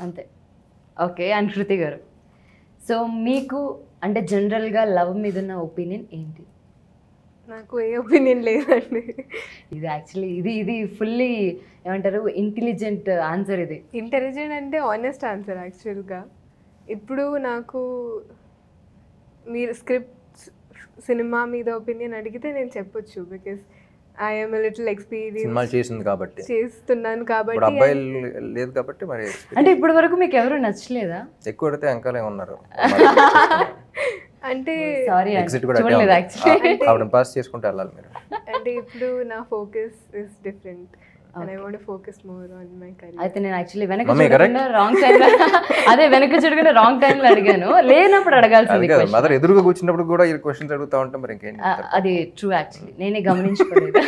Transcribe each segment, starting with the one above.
అంతే okay and శృతి గారు so మీకు అంటే జనరల్గా లవ్ మీద ఉన్న ఒపీనియన్ ఏంటి నాకు ఏ ఒపీనియన్ లేదండి ఇది యాక్చువల్లీ ఇది ఇది ఫుల్లీ ఏమంటారు ఇంటెలిజెంట్ ఆన్సర్ ఇది ఇంటెలిజెంట్ అంటే ఆనెస్ట్ ఆన్సర్ యాక్చువల్గా ఇప్పుడు నాకు మీరు స్క్రిప్ట్ సినిమా మీద ఒపీనియన్ అడిగితే నేను చెప్పొచ్చు బికాస్ ఐఎమ్ లిటిల్ ఎక్స్పీరియన్స్ సినిమాలు చేసింది కాబట్టి చేస్తున్నాను ఇప్పుడు కాబట్టి అబ్బాయిలు లేదు కాబట్టి మరి అంటే ఇప్పటి వరకు మీకు ఎవరు నచ్చలేదా ఎక్కువ పడితే వెనకాలే ఉన్నారు అంటే సారీ ఎగ్జిట్ కూడా అట్టే చూడలేదు ఉంది. యాక్చువల్లీ ఆ- ఆవిడని పాస్ చేసుకుంటే వెళ్ళాలి మీరు అంటే ఇప్పుడు నా focus is different and I want focus more on my career అయితే నేను యాక్చువల్లీ వెనక మమ్మీ, చూడకుండా రాంగ్ టైంలో అదే వెనక చూడకుండా రాంగ్ టైంలో అడిగాను లేనప్పుడు అది అడగాల్సింది కదా question. మదర్ ఎదురుగా కూర్చున్నప్పుడు కూడా ఈ క్వశ్చన్స్ అడుగుతా ఉంటే మరి ఇంకేం ఆ, చెప్తారు? అది ట్రూ యాక్చువల్లీ నేనే గమనించుకోలేదు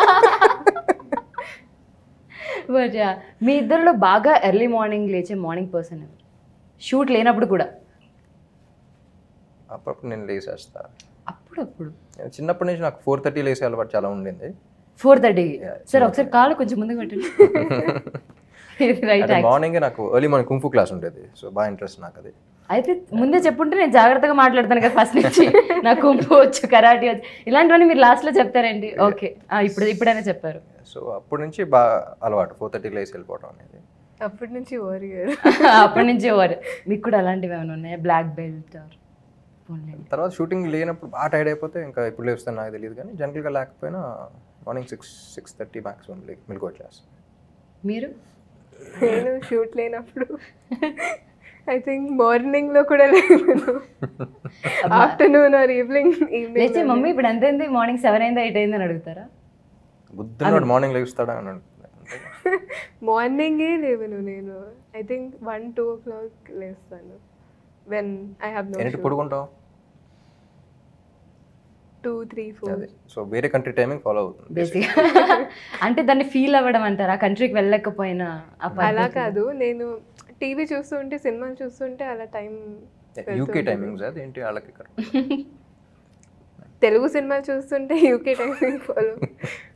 బట్ మీ ఇద్దరిలో బాగా ఎర్లీ మార్నింగ్ లేచే మార్నింగ్ పర్సన్ ఎవరు షూట్ లేనప్పుడు కూడా అప్పుడప్పుడు నేను లేసేస్తా అప్పుడప్పుడు నేను చిన్నప్పటి నుంచి నాకు ఫోర్ థర్టీ లేసే అలవాటు చాలా ఉండింది ఫోర్ థర్టీ సార్ ఒకసారి కాలు కొంచెం ముందుకు పెట్టండి రైట్ అంటే మార్నింగ్ నాకు ఎర్లీ మార్నింగ్ కుంఫు క్లాస్ ఉండేది సో బాగా ఇంట్రెస్ట్ నాకు అది అయితే ముందే చెప్పుంటే నేను జాగ్రత్తగా మాట్లాడతాను కదా ఫస్ట్ నుంచి నాకు కుంపు వచ్చు కరాటీ వచ్చు ఇలాంటివన్నీ మీరు లాస్ట్లో చెప్తారండి ఓకే ఇప్పుడు ఇప్పుడైనా చెప్పారు సో అప్పటి నుంచి బాగా అలవాటు ఫోర్ థర్టీ లేసి వెళ్ళిపోవడం అనేది అప్పటి నుంచి వారియర్ అప్పటి నుంచి ఎవరు మీకు కూడా అలాంటివి ఏమైనా ఉన్నాయా బ్లాక్ బెల్ట్ ఆర్ తర్వాత షూటింగ్ లేనప్పుడు బాగా టైర్డ్ అయిపోతే ఇంకా ఎప్పుడు లేస్తాను నాకు తెలియదు కానీ జనరల్గా లేకపోయినా morning six six thirty maximum మిల్కో క్లాస్ మీరు నేను షూట్ లేనప్పుడు ఐ థింక్ మార్నింగ్ లో కూడా లేదు ఆఫ్టర్నూన్ ఆర్ ఈవినింగ్ లేచి ఈవినింగ్ మమ్మీ ఇప్పుడు ఎంత అయింది మార్నింగ్ సెవెన్ అయిందా ఎయిట్ అయిందని అడుగుతారా బుద్ధున్నాడు మార్నింగ్ లేస్తాడా అని అనుకుంటున్నాను మార్నింగే లేవను నేను I think one two o'clock లేస్తాను వెన్ ఐ హ్యావ్ నో ఎన్నిటి పడుకుంటావు టూ త్రీ ఫోర్ అదే సో వేరే కంట్రీ టైమింగ్ ఫాలో అవుతుంది బేసిక్ అంటే దాన్ని ఫీల్ అవ్వడం అంటారా కంట్రీకి వెళ్ళకపోయినా ఆ అలా పద్ధతి. కాదు నేను టీవీ చూస్తుంటే సినిమాలు చూస్తుంటే అలా టైం యూకే టైమింగ్స్ అది ఏంటి వాళ్ళకి correct. తెలుగు సినిమాలు చూస్తుంటే యూకే టైమింగ్ ఫాలో